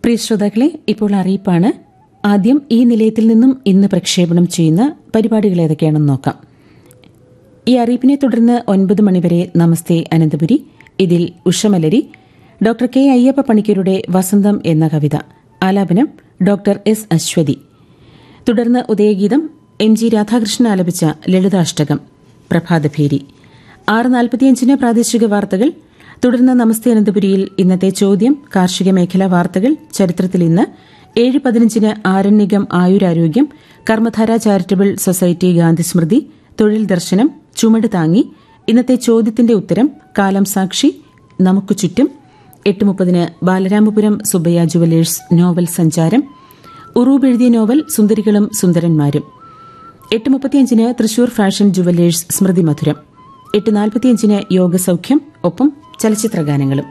പ്രിയ ശ്രോതാക്കളെ ഇപ്പോൾ അറിയിപ്പാണ് ആദ്യം ഈ നിലയത്തിൽ നിന്നും ഇന്ന് പ്രക്ഷേപണം ചെയ്യുന്ന പരിപാടികൾ ഏതൊക്കെയാണെന്ന് നോക്കാം ഈ അറിയിപ്പിനെ തുടർന്ന് ഒൻപത് മണിവരെ നമസ്തേ അനന്തപുരി ഇതിൽ ഉഷമലരി ഡോക്ടർ കെ അയ്യപ്പ പണിക്കരുടെ വസന്തം എന്ന കവിത ആലാപനം ഡോക്ടർ എസ് അശ്വതി തുടർന്ന് ഉദയഗീതം എം ജി രാധാകൃഷ്ണൻ ആലപിച്ച ലളിതാഷ്ടകം പ്രഭാതഭേരി ആറ് നാൽപ്പത്തിയഞ്ചിന് പ്രാദേശിക വാർത്തകൾ തുടർന്ന് നമസ്തേ അനന്തപുരിയിൽ ഇന്നത്തെ ചോദ്യം കാർഷിക മേഖലാ വാർത്തകൾ ചരിത്രത്തിൽ ഇന്ന് ഏഴ് പതിനഞ്ചിന് ആരണ്യകം ആയുരാരോഗ്യം കർമ്മധാര ചാരിറ്റബിൾ സൊസൈറ്റി ഗാന്ധി സ്മൃതി തൊഴിൽ ദർശനം ചുമട് താങ്ങി ഇന്നത്തെ ചോദ്യത്തിന്റെ ഉത്തരം കാലം സാക്ഷി നമുക്ക് ചുറ്റും എട്ട് മുപ്പതിന് ബാലരാമപുരം സുബ്ബയ്യ ജുവലേഴ്സ് നോവൽ സഞ്ചാരം ഉറൂബ് എഴുതിയ നോവൽ സുന്ദരികളും സുന്ദരന്മാരും എട്ട് മുപ്പത്തിയഞ്ചിന് തൃശൂർ ഫാഷൻ ജുവലേഴ്സ് സ്മൃതി മധുരം എട്ട് നാൽപ്പത്തിയഞ്ചിന് യോഗസൌഖ്യം ഒപ്പം ചലച്ചിത്രഗാനങ്ങളും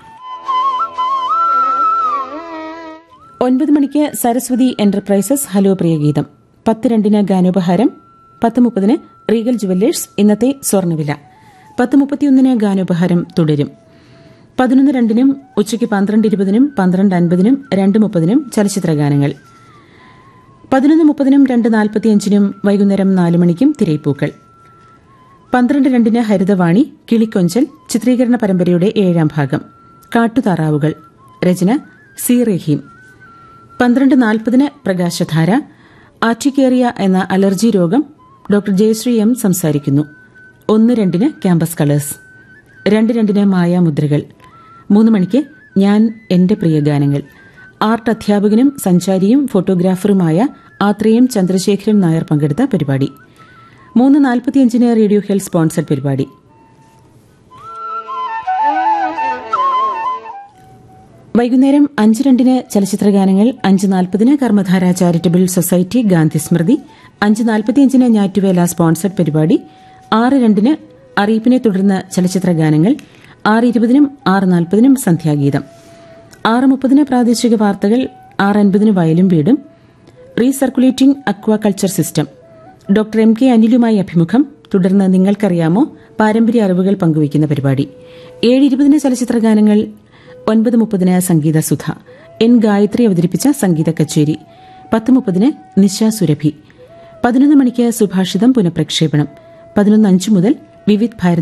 ഒൻപത് മണിക്ക് സരസ്വതി എന്റർപ്രൈസസ് ഹലോ പ്രിയഗീതം പത്ത് രണ്ടിന് ഗാനോപഹാരം പത്ത് മുപ്പതിന് റീഗൽ ജുവല്ലേഴ്സ് ഇന്നത്തെ സ്വർണ്ണവില പത്ത് മുപ്പത്തിയൊന്നിന് ഗാനോപഹാരം തുടരും പതിനൊന്ന് രണ്ടിനും ഉച്ചയ്ക്ക് പന്ത്രണ്ട് ഇരുപതിനും പന്ത്രണ്ട് അൻപതിനും രണ്ട് മുപ്പതിനും ചലച്ചിത്രഗാനങ്ങൾ പതിനൊന്ന് മുപ്പതിനും രണ്ട് നാൽപ്പത്തിയഞ്ചിനും വൈകുന്നേരം നാല് മണിക്കും തിരയിപ്പൂക്കൾ പന്ത്രണ്ട് രണ്ടിന് ഹരിതവാണി കിളിക്കൊഞ്ചൽ ചിത്രീകരണ പരമ്പരയുടെ ഏഴാം ഭാഗം കാട്ടുതാറാവുകൾ രചന സി റഹീം പന്ത്രണ്ട് നാൽപ്പതിന് പ്രകാശധാര ആറ്റിക്കേറിയ എന്ന അലർജി രോഗം ഡോക്ടർ ജയശ്രീ എം സംസാരിക്കുന്നു ഒന്ന് രണ്ടിന് ക്യാമ്പസ് കളേഴ്സ് രണ്ട് രണ്ടിന് മായാമുദ്രകൾ മൂന്ന് മണിക്ക് ഞാൻ എന്റെ പ്രിയ ഗാനങ്ങൾ ആർട്ട് അധ്യാപകനും സഞ്ചാരിയും ഫോട്ടോഗ്രാഫറുമായ ആത്രേയം ചന്ദ്രശേഖരൻ നായർ പങ്കെടുത്ത പരിപാടി മൂന്ന് നാൽപ്പത്തിയഞ്ചിന് റേഡിയോ ഹെൽത്ത് സ്പോൺസർഡ് പരിപാടി വൈകുന്നേരം അഞ്ച് രണ്ടിന് ചലച്ചിത്രഗാനങ്ങൾ അഞ്ച് നാൽപ്പതിന് കർമ്മധാര ചാരിറ്റബിൾ സൊസൈറ്റി ഗാന്ധി സ്മൃതി അഞ്ച് നാൽപ്പത്തിയഞ്ചിന് ഞാറ്റുവേല സ്പോൺസർഡ് പരിപാടി ആറ് രണ്ടിന് അറിയിപ്പിനെ തുടർന്ന് ചലച്ചിത്രഗാനങ്ങൾ ആറ് ഇരുപതിനും ആറ് നാൽപ്പതിനും സന്ധ്യാഗീതം ആറ് മുപ്പതിന് പ്രാദേശിക വാർത്തകൾ ആറ് അൻപതിന് വയലും വീടും recirculating aquaculture system doctor M K അനിലുമായി അഭിമുഖം തുടർന്ന് നിങ്ങൾക്കറിയാമോ പാരമ്പര്യ അറിവുകൾ പങ്കുവയ്ക്കുന്ന പരിപാടി ഏഴ് ഇരുപതിന് ചലച്ചിത്രഗാനങ്ങൾ ഒൻപത് മുപ്പതിന് സംഗീത സുധ എൻ ഗായത്രി അവതരിപ്പിച്ച സംഗീത കച്ചേരി പത്ത് മുപ്പതിന് നിശ സുരഭി പതിനൊന്ന് മണിക്ക് സുഭാഷിതം പുനഃപ്രക്ഷേപണം പതിനൊന്ന് അഞ്ച് മുതൽ വിവിധ് ഭാരതി